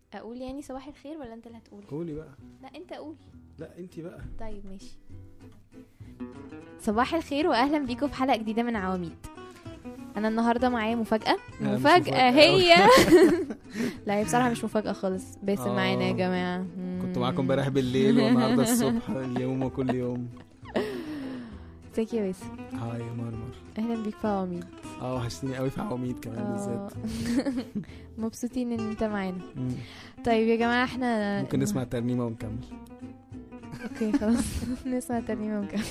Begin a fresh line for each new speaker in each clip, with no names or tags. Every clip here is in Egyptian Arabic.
اقول يعني صباح الخير ولا انت اللي هتقول
قولي بقى
لا انت قول
لا انت بقى
طيب ماشي صباح الخير واهلا بيكم في حلقه جديده من عواميد انا النهارده معايا مفاجاه
لا، مش
مفاجاه
مفاجأة
هي لا هي بصراحه مش مفاجاه خالص باسم
آه.
معانا يا جماعه
كنت معاكم امبارح بالليل والنهارده الصبح اليوم وكل يوم
ازيك يا باسم
هاي يا مرمر
اهلا بيك في عواميد
اه وحشتني قوي في عواميد كمان
آه.
بالذات
مبسوطين ان انت معانا
مم.
طيب يا جماعه احنا
ممكن نسمع الترنيمه ونكمل
اوكي خلاص نسمع ترنيمه ونكمل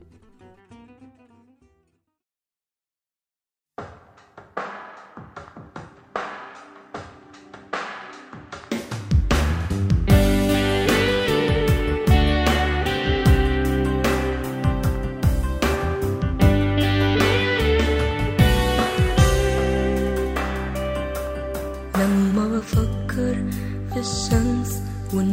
لما بفكر في الشمس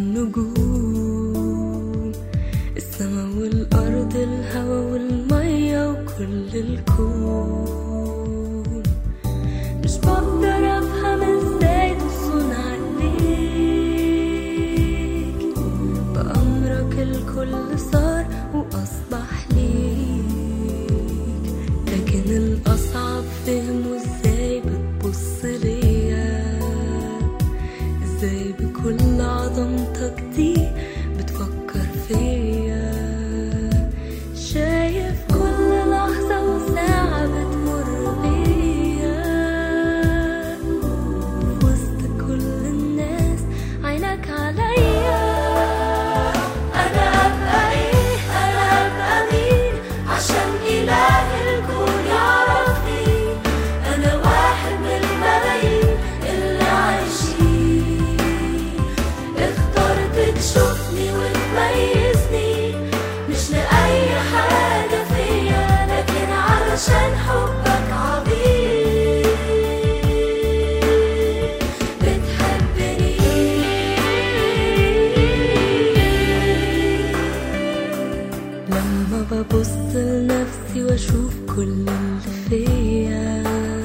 والنجوم السما والأرض الهوا والمية وكل الكون مش بقدر أفهم ازاي تصون عليك بأمرك الكل صار وأصبح ليك لكن الأصعب فهمه ازاي بتبص ليا ازاي بكل عظمتك دي بتفكر فيا شايف كل لحظة وساعة بتمر بيا في وسط كل الناس عينك عليا أنا أبقى إيه أنا أبقى مين عشان إله الكون يعرفني أنا واحد من الملايين اللي عايشين اخترت تشوفني وتميزني مش لأي حاجة فيا لكن علشان حبك عظيم بتحبني لما ببص لنفسي واشوف كل اللي فيا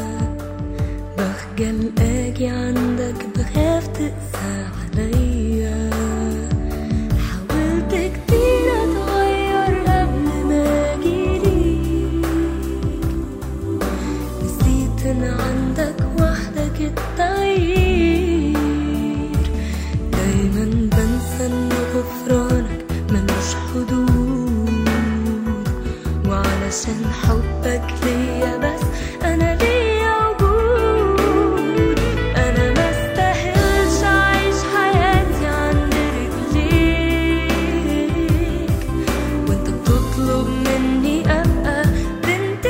بخجل اجي عندك بخاف تقسى عليا حاولت كتير اتغير قبل ما اجيليك نسيت ان عندك وحدك التغيير دايما بنسى ان غفرانك ملوش حدود وعلشان حبك ليا بس انا ليا وجود انا ما استاهلش اعيش حياتي عند رجليك وانت بتطلب مني ابقى بنت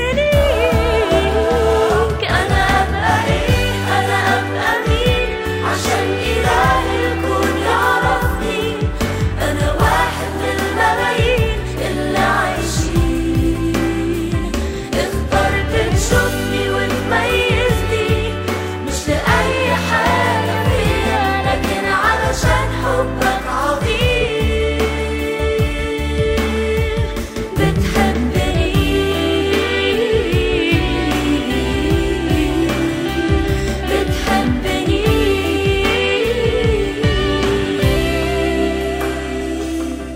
ليك انا ابقى ايه انا ابقى مين عشان اله الكون يعرفني انا واحد من الملايين اللي عايشين اخترت تشوفني وتميزني مش لأي حاجة فيا لكن علشان حبك عظيم بتحبني بتحبني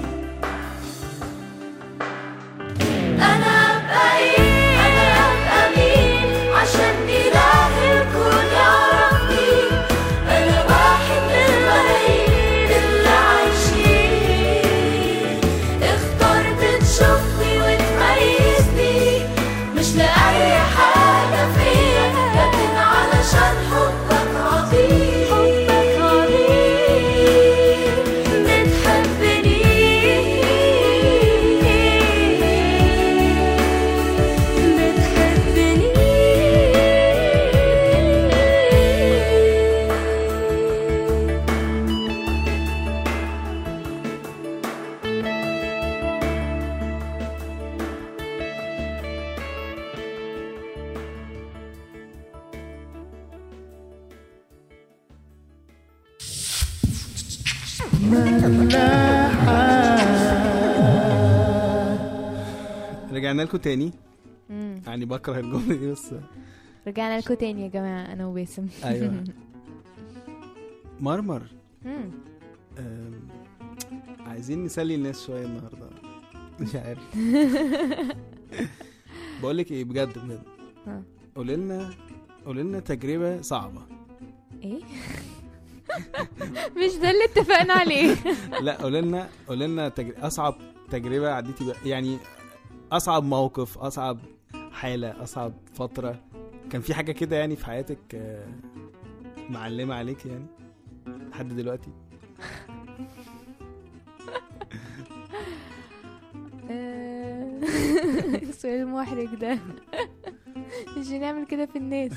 أنا أبقى إيه أنا أبقى مين عشان إله الكون يعرفني أنا واحد من الملايين اللي عايشين اخترت تشوفني وتميزني مش لأي حاجة فيا لكن علشان حبك عظيم حبك عظيم بتحبني بتحبني
رجعنا لكم تاني
مم.
يعني بكره الجمله دي بس
رجعنا لكم تاني يا جماعه انا وباسم
ايوه مرمر
مم.
أم، عايزين نسلي الناس شويه النهارده مش عارف بقول لك ايه بجد بجد
ها.
قولي لنا قولي لنا تجربه صعبه
ايه مش ده اللي اتفقنا عليه
لا قولي لنا قولي لنا تجر... اصعب تجربه عديتي بقى يعني اصعب موقف اصعب حاله اصعب فتره كان في حاجه كده يعني في حياتك آه، معلمه عليك يعني لحد دلوقتي
آه، السؤال المحرج ده مش بنعمل كده في الناس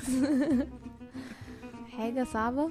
حاجة صعبة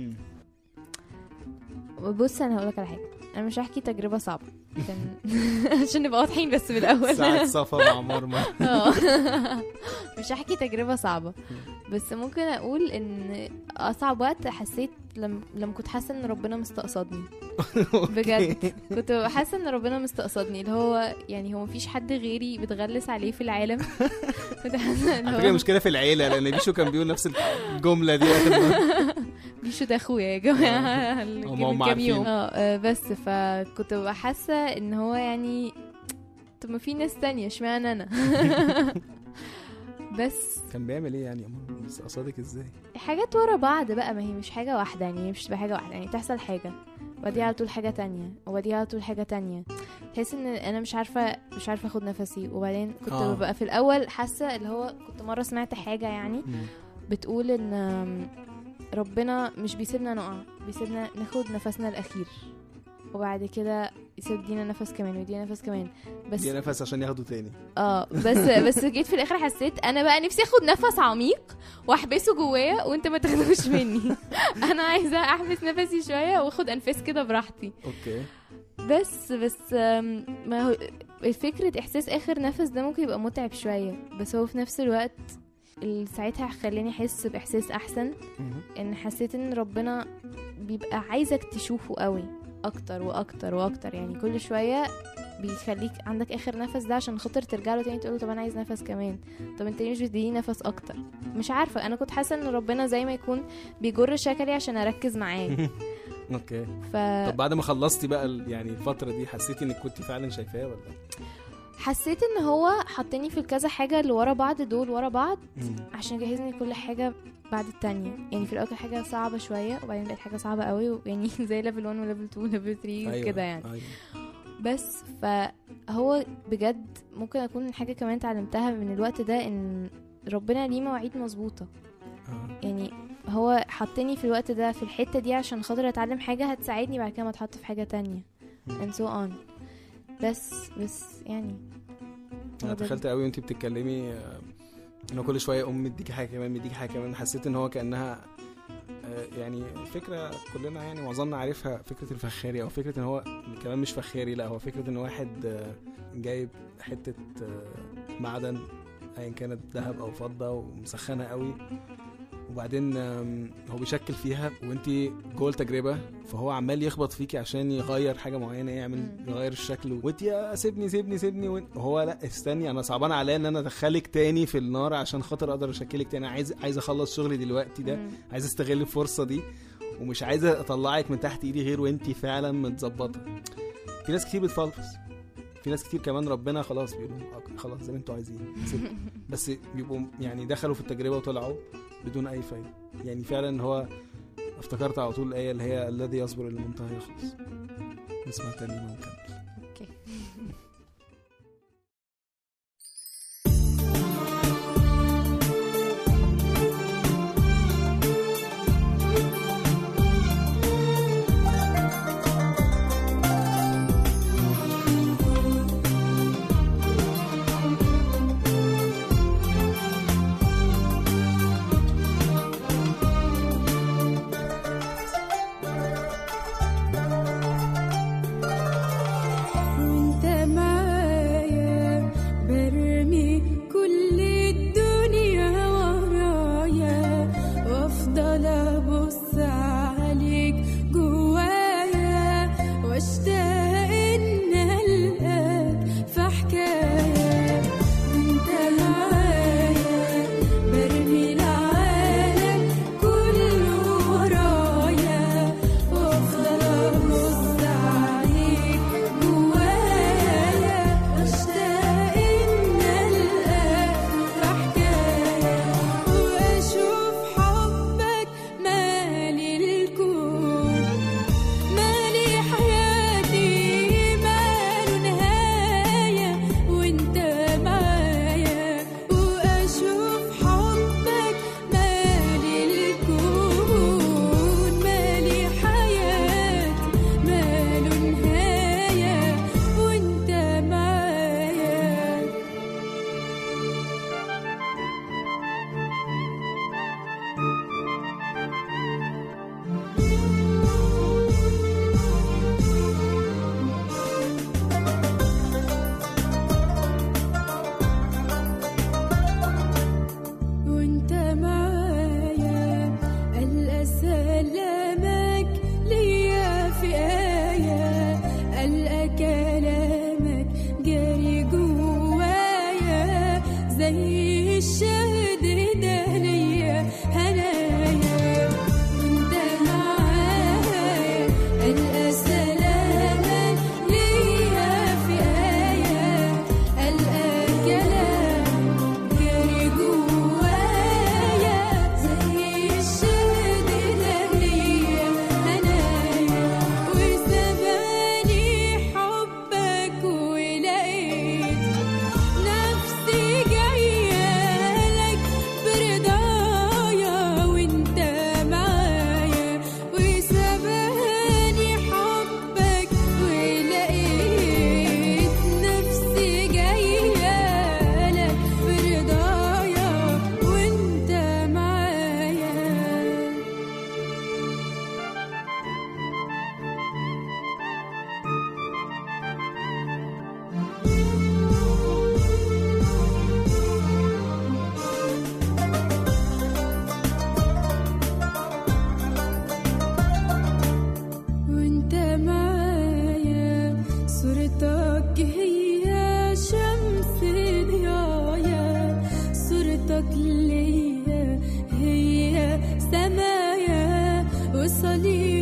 بص انا هقولك على حاجة انا مش هحكي تجربة صعبة عشان عشان نبقى واضحين بس من الاول
ساعة صفا مع مرمى
اه مش هحكي تجربة صعبة بس ممكن اقول ان اصعب وقت حسيت لما لما كنت حاسة ان ربنا مستقصدني بجد كنت ببقى حاسة ان ربنا مستقصدني اللي هو يعني هو مفيش حد غيري بتغلس عليه في العالم كنت حاسة ان
على فكره
هو
المشكله في العيله لان بيشو كان بيقول نفس الجمله دي آخر مرة.
بيشو ده اخويا يا جماعة اللي
هم-
جه
هم
من كام
عارفين.
يوم اه آه، بس فكنت ببقى حاسة ان هو يعني طب ما في ناس تانية اشمعنى انا بس
كان بيعمل ايه يعني يا مرمى بس قصادك ازاي
حاجات ورا بعض بقى ما هي مش حاجة واحدة يعني هي مش تبقى حاجة واحدة يعني تحصل حاجة وبعديها على طول حاجة تانية وبعديها على طول حاجة تانية تحس ان انا مش عارفة مش عارفة اخد نفسي وبعدين كنت
آه.
ببقى في الاول حاسة اللي هو كنت مرة سمعت حاجة يعني بتقول ان آم، ربنا مش بيسيبنا نقع بيسيبنا ناخد نفسنا الاخير وبعد كده يدينا نفس كمان ويدينا نفس كمان بس
دي نفس عشان ياخدوا تاني
اه بس بس جيت في الاخر حسيت انا بقى نفسي اخد نفس عميق واحبسه جوايا وانت ما تاخدوش مني انا عايزه احبس نفسي شويه واخد انفاس كده براحتي
اوكي
بس بس آم، ما هو فكره احساس اخر نفس ده ممكن يبقى متعب شويه بس هو في نفس الوقت ال- ساعتها خلاني احس باحساس احسن ان حسيت ان ربنا بيبقى عايزك تشوفه قوي اكتر واكتر واكتر يعني كل شويه بيخليك عندك اخر نفس ده عشان خاطر ترجع له تاني تقول له طب انا عايز نفس كمان طب انت ليه مش بتديني نفس اكتر مش عارفه انا كنت حاسه ان ربنا زي ما يكون بيجر شكلي عشان اركز معاه
اوكي
ف
طب بعد ما خلصتي بقى ال- يعني الفتره دي حسيتي انك كنت فعلا شايفاه ولا
حسيت ان هو حطني في الكذا حاجه اللي ورا بعض دول ورا بعض
مم.
عشان يجهزني كل حاجه بعد التانية يعني في الاول كانت حاجه صعبه شويه وبعدين بقت حاجه صعبه قوي يعني زي ليفل 1 وليفل 2 وليفل 3
أيوة،
وكده يعني
أيوة.
بس فهو بجد ممكن اكون حاجه كمان اتعلمتها من الوقت ده ان ربنا ليه مواعيد مظبوطه
آه.
يعني هو حطني في الوقت ده في الحته دي عشان خاطر اتعلم حاجه هتساعدني بعد كده ما اتحط في حاجه تانية and so on بس بس يعني
انا
هو ده-
تخيلت قوي وانت بتتكلمي آه، انه كل شويه ام مديكي حاجه كمان مديكي حاجه كمان حسيت ان هو كانها آه، يعني فكره كلنا يعني معظمنا عارفها فكره الفخاري او فكره ان هو كمان مش فخاري لا هو فكره ان واحد آه، جايب حته آه، معدن ايا كانت ذهب او فضه ومسخنه قوي وبعدين آم، هو بيشكل فيها وانت جوه التجربه فهو عمال يخبط فيكي عشان يغير حاجه معينه يعمل
مم.
يغير الشكل وانت يا سيبني سيبني سيبني وانت هو لا استني انا صعبان عليا ان انا ادخلك تاني في النار عشان خاطر اقدر اشكلك تاني عايز عايز اخلص شغلي دلوقتي ده
مم.
عايز استغل الفرصه دي ومش عايز اطلعك من تحت ايدي غير وانت فعلا متظبطه في ناس كتير بتفلفص في ناس كتير كمان ربنا خلاص بيقولوا "أوكي، خلاص زي ما انتوا عايزين سيبوا." بس بيبقوا يعني دخلوا في التجربه وطلعوا بدون اي فايده يعني فعلا هو افتكرت على طول الايه اللي هي الذي يصبر الى المنتهى يخلص نسمع تاني ونكمل
اوكي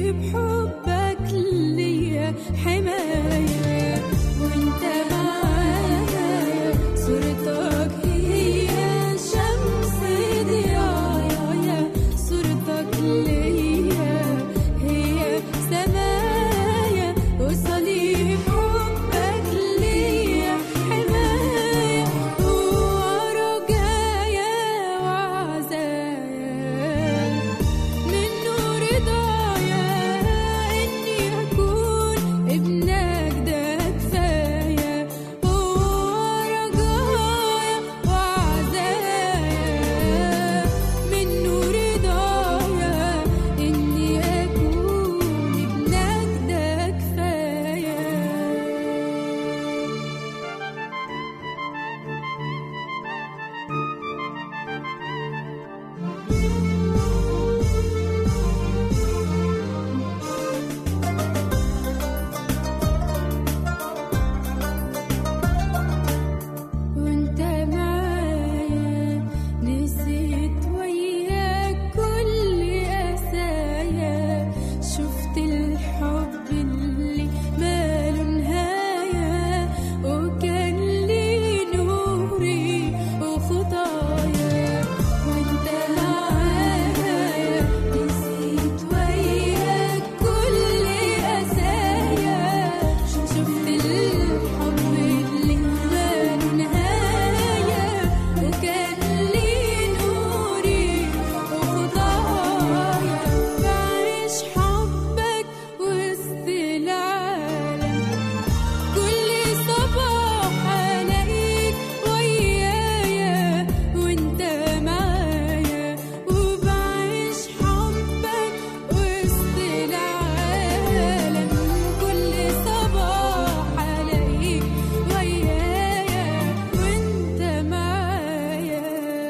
بحبك ليا حماية وانت معايا صورتك هي شمس ضيايا صورتك ليا هي سمايا وصليب حبك ليا حماية ورجايا وعزايا من نور ضايا إني أكون ابنك ده كفاية ورجايا وعزايا من نور ضايا إني أكون ابنك ده كفاية وانت معايا نسيت وياك كل قسايا شفت الحب اللي ماله نهاية وكان لي نوري وخطايا وانت معايا نسيت وياك كل قسايا شفت الحب اللي ماله نهاية وكان لي نوري وخطايا بعيش حبك وسط العالم كل صباح الاقيك ويايا وانت معايا وبعيش حبك وسط العالم كل صباح الاقيك ويايا وانت معايا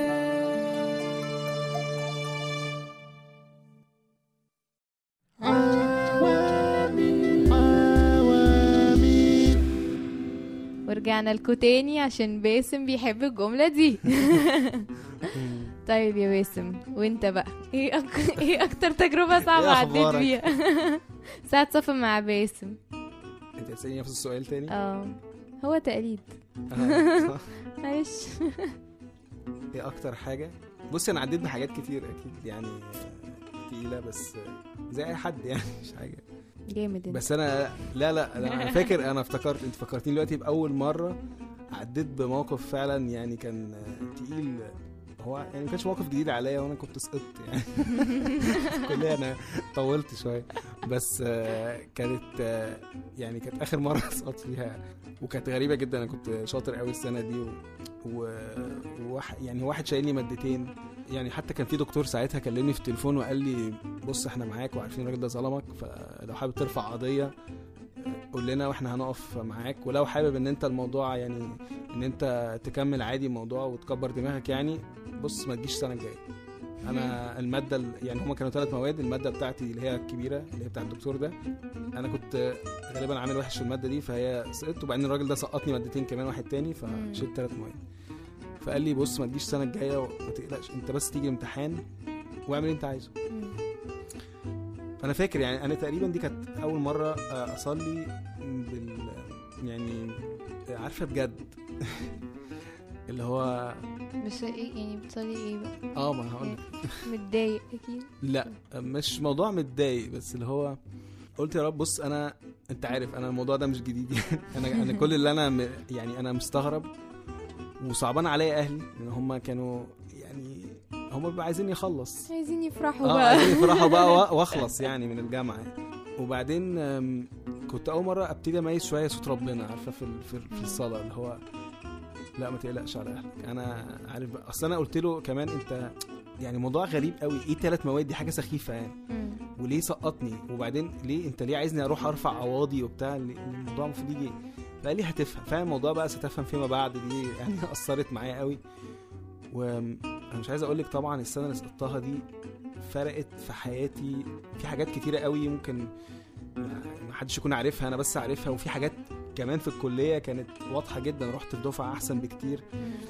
ورجعنا لكم تاني عشان باسم بيحب الجملة دي طيب يا باسم وانت بقى ايه أك... ايه اكتر تجربة صعبة
إيه
عديت
أخبارك؟
بيها ساعة صفا مع باسم
انت هتسالني نفس السؤال تاني
اه هو تقليد
آه، صح.
معلش
ايه اكتر حاجه بصي انا عديت بحاجات كتير اكيد يعني آه، تقيله بس آه، زي اي حد يعني مش حاجه
جامد انت
بس انا لا لا لا، انا فاكر انا افتكرت انت فكرتني دلوقتي باول مره عديت بموقف فعلا يعني كان آه، تقيل هو يعني ما كانش موقف جديد عليا وانا كنت سقطت يعني كلية انا طولت شويه بس آه، كانت آه، يعني كانت اخر مره سقطت فيها وكانت غريبه جدا انا كنت شاطر قوي السنه دي و... و... وواحد يعني واحد شايلني مادتين يعني حتى كان في دكتور ساعتها كلمني في التليفون وقال لي بص احنا معاك وعارفين الراجل ده ظلمك فلو حابب ترفع قضيه قول لنا واحنا هنقف معاك ولو حابب ان انت الموضوع يعني ان انت تكمل عادي الموضوع وتكبر دماغك يعني بص ما تجيش السنه الجايه انا الماده ال- يعني هما كانوا ثلاث مواد الماده بتاعتي اللي هي الكبيره اللي هي بتاع الدكتور ده انا كنت غالبا عامل وحش في الماده دي فهي سقطت وبعدين الراجل ده سقطني مادتين كمان واحد تاني فشلت ثلاث مواد فقال لي بص ما تجيش السنه الجايه وما تقلقش انت بس تيجي الامتحان واعمل اللي انت عايزه فانا فاكر يعني انا تقريبا دي كانت اول مره آه، اصلي بال يعني عارفه بجد اللي هو
مش ايه يعني بتصلي ايه بقى
اه ما هقول
متضايق اكيد
لا مش موضوع متضايق بس اللي هو قلت يا رب بص انا انت عارف انا الموضوع ده مش جديد يعني انا انا كل اللي انا م... يعني انا مستغرب وصعبان عليا اهلي ان هم كانوا يعني هم بيبقوا عايزين يخلص
عايزين يفرحوا
اه
بقى
عايزين يفرحوا بقى وا- واخلص يعني من الجامعه يعني. وبعدين أم، كنت اول مره ابتدي اميز شويه صوت ربنا عارفه في ال- في, في الصلاه اللي هو لا ما تقلقش على اهلك انا عارف بقى اصل انا قلت له كمان انت يعني موضوع غريب قوي ايه ثلاث مواد دي حاجه سخيفه يعني
مم.
وليه سقطني وبعدين ليه انت ليه عايزني اروح ارفع قواضي وبتاع اللي- الموضوع المفروض يجي فقال لي هتفهم فاهم الموضوع بقى ستفهم فيما بعد دي يعني اثرت معايا قوي وانا مش عايز اقول لك طبعا السنه اللي سقطتها دي فرقت في حياتي في حاجات كتيره قوي ممكن ما ما حدش يكون عارفها انا بس عارفها وفي حاجات كمان في الكليه كانت واضحه جدا رحت في دفعه احسن بكتير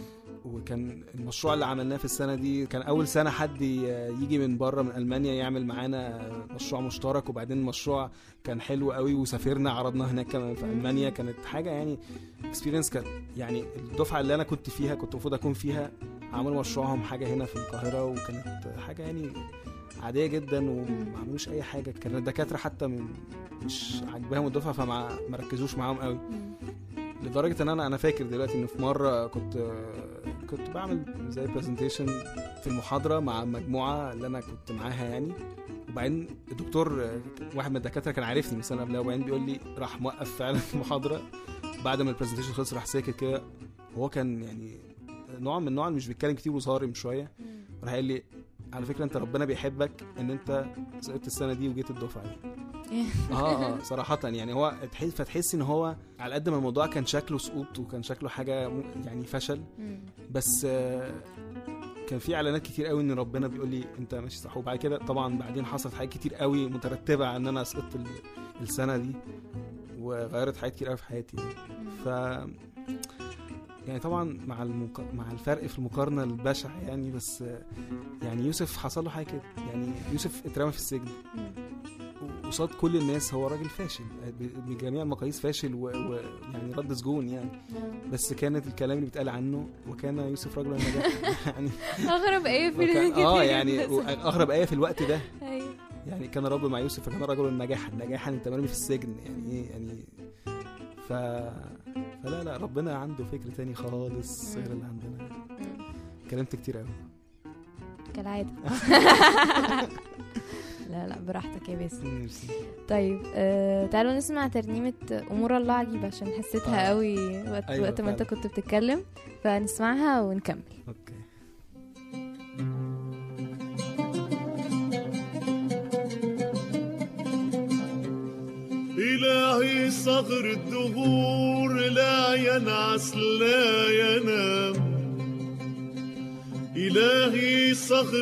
وكان المشروع اللي عملناه في السنه دي كان اول سنه حد ي- يجي من بره من المانيا يعمل معانا مشروع مشترك وبعدين المشروع كان حلو قوي وسافرنا عرضناه هناك كمان في المانيا كانت حاجه يعني اكسبيرينس كانت يعني الدفعه اللي انا كنت فيها كنت المفروض اكون فيها عملوا مشروعهم حاجه هنا في القاهره وكانت حاجه يعني عاديه جدا وما عملوش اي حاجه كان الدكاتره حتى من مش عاجباهم الدفعه فما ما ركزوش معاهم قوي لدرجه ان انا انا فاكر دلوقتي ان في مره كنت كنت بعمل زي برزنتيشن في المحاضره مع مجموعه اللي انا كنت معاها يعني وبعدين الدكتور واحد من الدكاتره كان عارفني من سنه قبلها وبعدين بيقول لي راح موقف فعلا المحاضره بعد ما البرزنتيشن خلص راح ساكت كده هو كان يعني نوع من النوع اللي مش بيتكلم كتير وصارم شويه راح قال لي على فكره انت ربنا بيحبك ان انت سقطت السنه دي وجيت الدفعه دي اه اه صراحة يعني هو تحس فتحس ان هو على قد ما الموضوع كان شكله سقوط وكان شكله حاجة م- يعني فشل بس آه، كان في اعلانات كتير قوي ان ربنا بيقول لي انت ماشي صح وبعد كده طبعا بعدين حصلت حاجات كتير قوي مترتبة على ان انا سقطت ال- السنة دي وغيرت حاجات كتير قوي في حياتي ف يعني طبعا مع المق... مع الفرق في المقارنة البشع يعني بس آه، يعني يوسف حصل له حاجة كده يعني يوسف اترمى في السجن قصاد كل الناس هو راجل فاشل ب- بجميع المقاييس فاشل ويعني و... يعني رد سجون يعني بس كانت الكلام اللي بيتقال عنه وكان يوسف رجل النجاح يعني
اغرب ايه في
وكان
كتير
اه يعني و- اغرب ايه في الوقت ده
ايوه
يعني كان رب مع يوسف فكان رجل النجاح النجاح انت مرمي في السجن يعني ايه يعني ف فلا لا ربنا عنده فكر تاني خالص غير اللي عندنا كلمت كتير قوي
كالعاده لا لا براحتك يا باسم
ميرسي.
طيب آه تعالوا نسمع ترنيمة أمور الله عجيبة عشان حسيتها
آه.
قوي وقت,
أيوة
وقت ما انت
فعلا.
كنت بتتكلم فنسمعها ونكمل
اوكي
إلهي صغر الدهور لا ينعس لا ينام إلهي صغر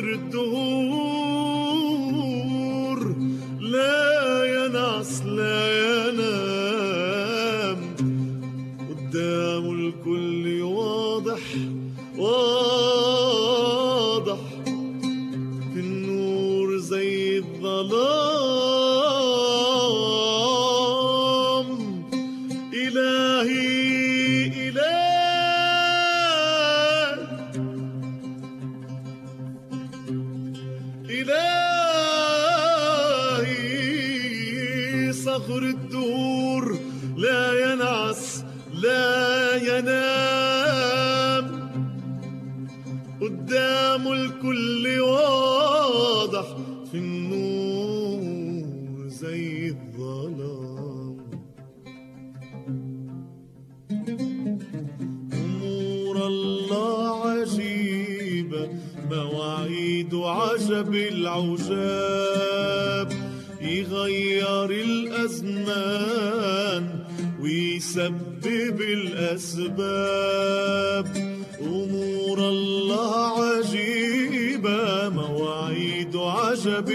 الدهور لا ينعس لا ينام قدام الكل واضح واضح في النور زي الظلام إلهي إله إلهي صخر الدور لا ينعس لا ينام قدام الكل واضح في النور زي الظلام أمور الله عجيبة مواعيد عجب العجاب يغير الأزمان ويسبب الأسباب أمور الله عجيبة مواعيد عجب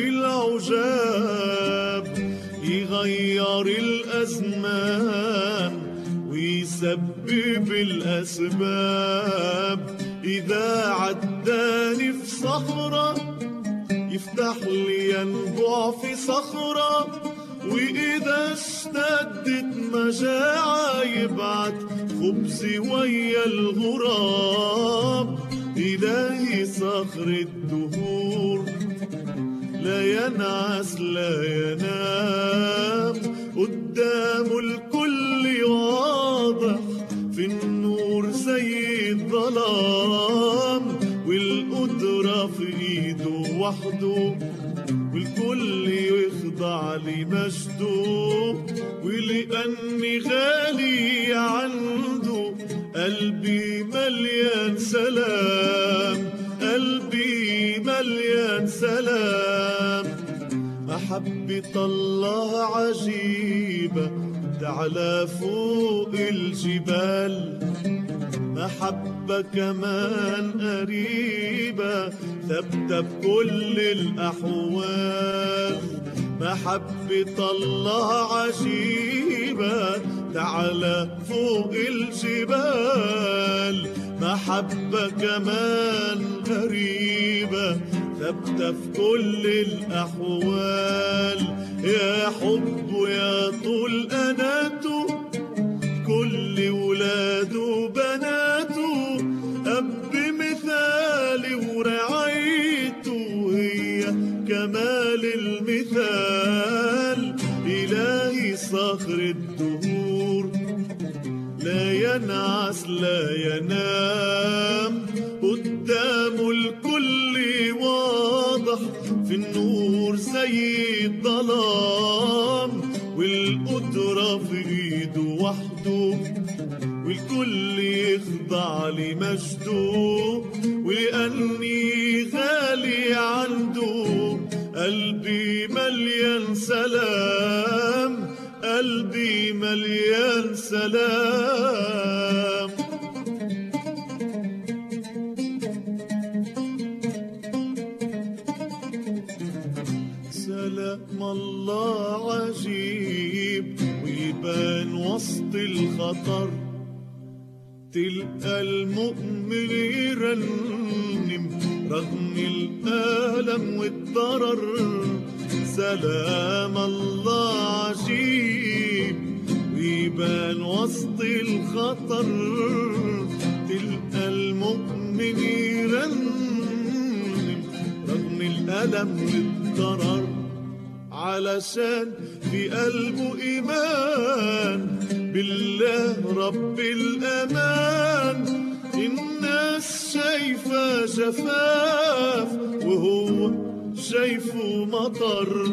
العجاب يغير الأزمان ويسبب الأسباب إذا عداني في صخرة يفتح لي ينبع في صخرة وإذا اشتدت مجاعة يبعت خبزي ويا الغراب إلهي صخر الدهور لا ينعس لا ينام قدام الكل واضح في النور زي الظلام والقدرة في ايده وحده والكل يخضع لمجده ولأني غالي عنده قلبي مليان سلام قلبي مليان سلام محبة الله عجيبة تعلى فوق الجبال محبة كمان قريبة ثابتة بكل الأحوال محبة الله عجيبة تعلى فوق الجبال محبة كمان غريبة ثابتة في كل الأحوال يا حب يا طول أناته كل ولاده وبناته أب مثالي ورعايته هي كمال المثال إلهي صخر الدهور لا ينعس لا ينام قدامه الكل واضح في النور زي الظلام والقدرة في ايده وحده والكل يخضع لمجده ولأني غالي عنده قلبي مليان سلام قلبي مليان سلام سلام الله عجيب ويبان وسط الخطر تلقى المؤمن يرنم رغم الألم والضرر سلام الله عجيب ويبان وسط الخطر تلقى المؤمن يرنم رغم الألم والضرر علشان في قلبه إيمان بالله رب الأمان الناس شايفة شفاف وهو شايفه مطر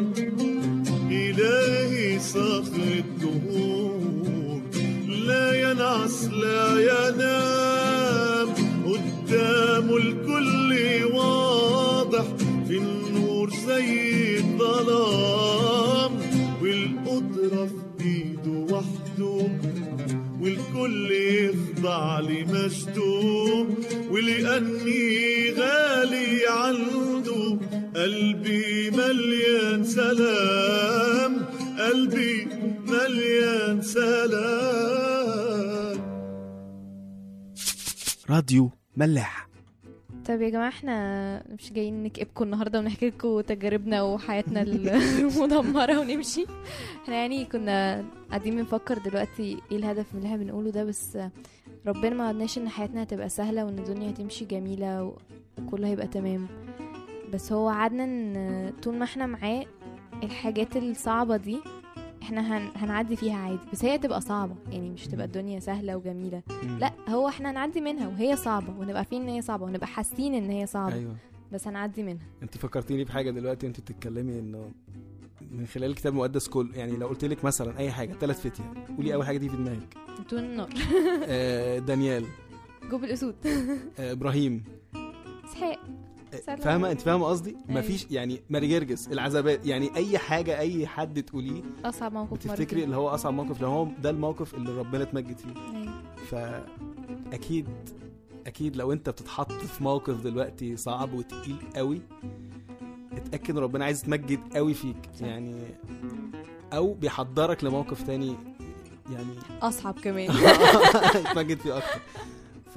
إلهي صخر الدهور لا ينعس لا ينام قدامه الكل واضح في النور زي الظلام والقدرة في ايده وحده والكل يخضع لمجده ولأني غالي عنده قلبي مليان سلام قلبي مليان سلام
راديو ملاح
طيب يا جماعة احنا مش جايين نكئبكم النهاردة ونحكي لكم تجاربنا وحياتنا المدمرة ونمشي احنا يعني كنا قاعدين بنفكر دلوقتي ايه الهدف من اللي احنا بنقوله ده بس ربنا ما وعدناش ان حياتنا هتبقى سهلة وان الدنيا هتمشي جميلة و- وكله هيبقى تمام بس هو وعدنا ان طول ما احنا معاه الحاجات الصعبة دي احنا هن... هنعدي فيها عادي بس هي تبقى صعبة يعني مش تبقى الدنيا سهلة وجميلة لا هو احنا هنعدي منها وهي صعبة ونبقى عارفين ان هي صعبة ونبقى حاسين ان هي صعبة
ايوه
بس هنعدي منها
انت فكرتيني بحاجه دلوقتي وانت بتتكلمي انه من خلال الكتاب المقدس كله يعني لو قلت لك مثلا اي حاجه ثلاث فتية قولي اول حاجه دي في دماغك
انتوا النار
آه، دانيال
جوب الاسود
آه، ابراهيم
اسحاق
آه،
سلام.
فاهمه انت فاهمه قصدي
أيوة.
مفيش يعني ماري جرجس العذابات يعني اي حاجه اي حد تقوليه
اصعب موقف مرة
بتفتكري اللي هو اصعب موقف لو هو ده الموقف اللي ربنا اتمجد فيه
أيوة.
فاكيد اكيد لو انت بتتحط في موقف دلوقتي صعب وتقيل قوي اتاكد ان ربنا عايز يتمجد قوي فيك
صح.
يعني او بيحضرك لموقف تاني يعني
اصعب كمان
يتمجد فيه اكتر ف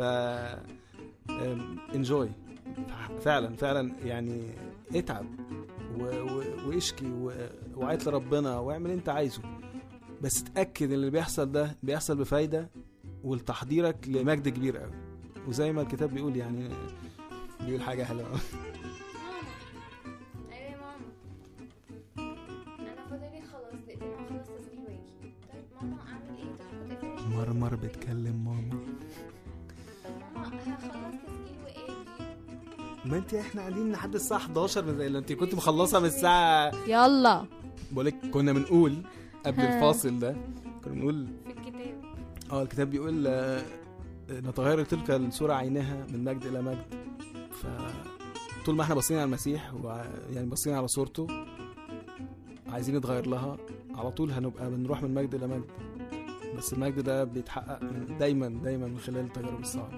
انجوي فعلا فعلا يعني اتعب و... و... واشكي و... وعيط لربنا واعمل اللي انت عايزه بس اتاكد ان اللي بيحصل ده بيحصل بفايده ولتحضيرك لمجد كبير قوي وزي ما الكتاب بيقول يعني بيقول حاجه حلوه أوي.
ايوه يا ماما انا فاضلي خلاص دقيقتين واخلص تسجيل واجي طيب ماما اعمل ايه طب كنت فين
مرمر بتكلم ماما
ماما هخلص تسجيل واجي
ما انت احنا قاعدين لحد الساعه 11 من زي اللي انت كنت مخلصه من الساعه
يلا
بقولك كنا بنقول قبل
ها.
الفاصل ده كنا بنقول
في الكتاب
اه الكتاب بيقول آه، نتغير تلك الصورة عينها من مجد إلى مجد ف طول ما احنا باصين على المسيح وع- يعني باصين على صورته عايزين نتغير لها على طول هنبقى بنروح من مجد إلى مجد بس المجد ده بيتحقق من دايما دايما من خلال التجارب الصعبة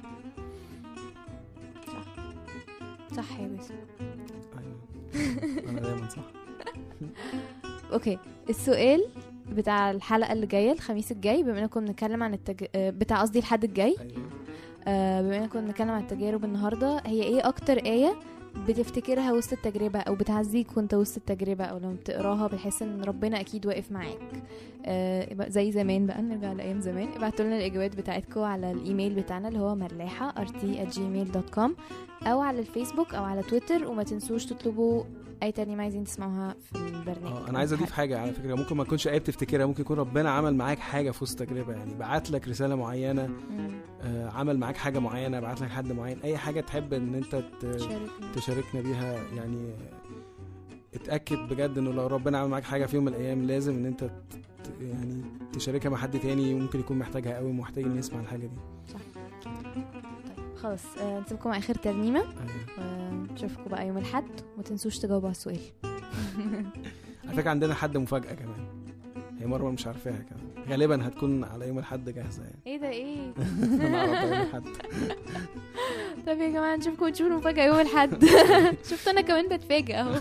صح يا باسم
ايوه انا دايما صح
اوكي السؤال بتاع الحلقه اللي جايه الخميس الجاي بما اننا كنا بنتكلم عن التج... آه، بتاع قصدي الحد الجاي
أيوة.
آه، بما اننا كنا بنتكلم عن التجارب النهارده هي ايه اكتر ايه بتفتكرها وسط التجربة أو بتعزيك وانت وسط التجربة أو لما بتقراها بتحس إن ربنا أكيد واقف معاك آه يبقى زي زمان بقى نرجع لأيام زمان ابعتوا لنا الإجابات بتاعتكم على الإيميل بتاعنا اللي هو ملاحة rt@gmail.com أو على الفيسبوك أو على تويتر وما تنسوش تطلبوا أي ترنيمة عايزين تسمعوها في البرنامج
اه انا عايز اضيف حاجه على فكره ممكن ما تكونش ايه بتفتكرها ممكن يكون ربنا عمل معاك حاجه في وسط تجربه يعني بعت لك رساله معينه
مم.
آه عمل معاك حاجه معينه بعت لك حد معين اي حاجه تحب ان انت ت-
شاركنا.
تشاركنا بيها يعني اتاكد بجد انه لو ربنا عمل معاك حاجه في يوم من الايام لازم ان انت ت- ت- يعني تشاركها مع حد تاني ممكن يكون محتاجها قوي ومحتاج انه يسمع الحاجه دي
طيب خلاص آه نسيبكم مع آخر ترنيمة
أيوة.
ونشوفكم بقى يوم الأحد وما تنسوش تجاوبوا على السؤال
على فكره عندنا حد مفاجاه كمان هي مروه مش عارفاها كمان غالبا هتكون على يوم الاحد جاهزه يعني
ايه ده ايه
انا اعرف يوم الاحد
طب يا جماعه نشوفكم ونشوف المفاجاه يوم الاحد شفت انا كمان بتفاجئ اهو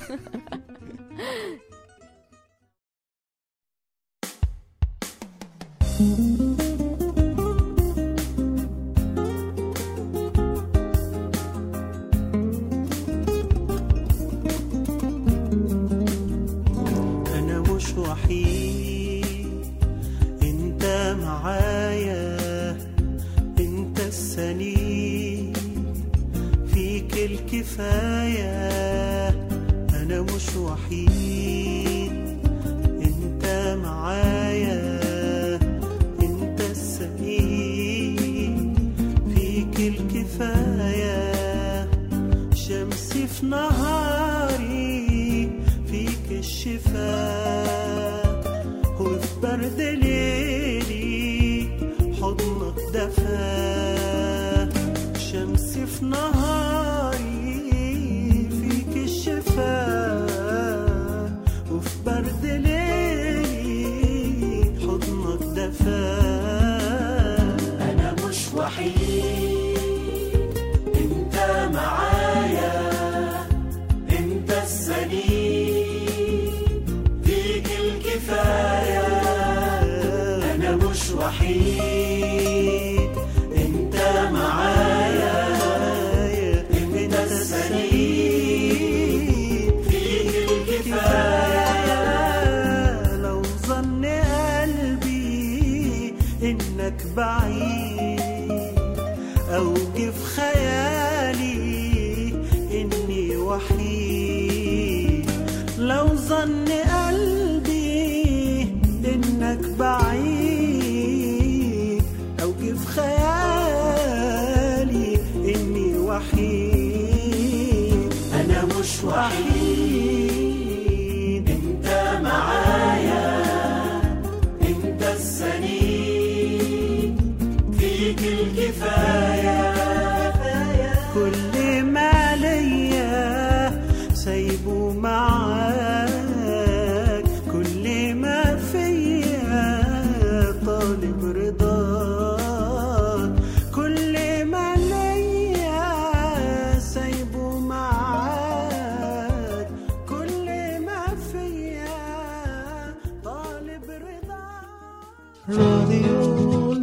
أنا مش وحيد أنت معايا أنت السنيد فيك الكفاية أنا مش وحيد أنت معايا أنت السنيد فيك الكفاية شمسي في نهاري فيك الشفاء وفي برد ليلي حضنك دفا شمسي في نهاري فيك الشفاء وفي برد ليلي حضنك دفا أنا مش وحيد انت معايا انت السليم فيك الكفاية انا مش وحيد انت معايا انت السليم فيك الكفاية لو ظن قلبي انك بعيد أو جه في خيالي إني وحيد لو ظن قلبي إنك بعيد أو جه في خيالي إني وحيد أنا مش وحيد أنت معايا أنت السنين فيك الكفاية كل ما ليا سايبه معاك كل ما فيا طالب رضاك كل ما ليا سايبه معاك كل ما فيا طالب رضاك راديو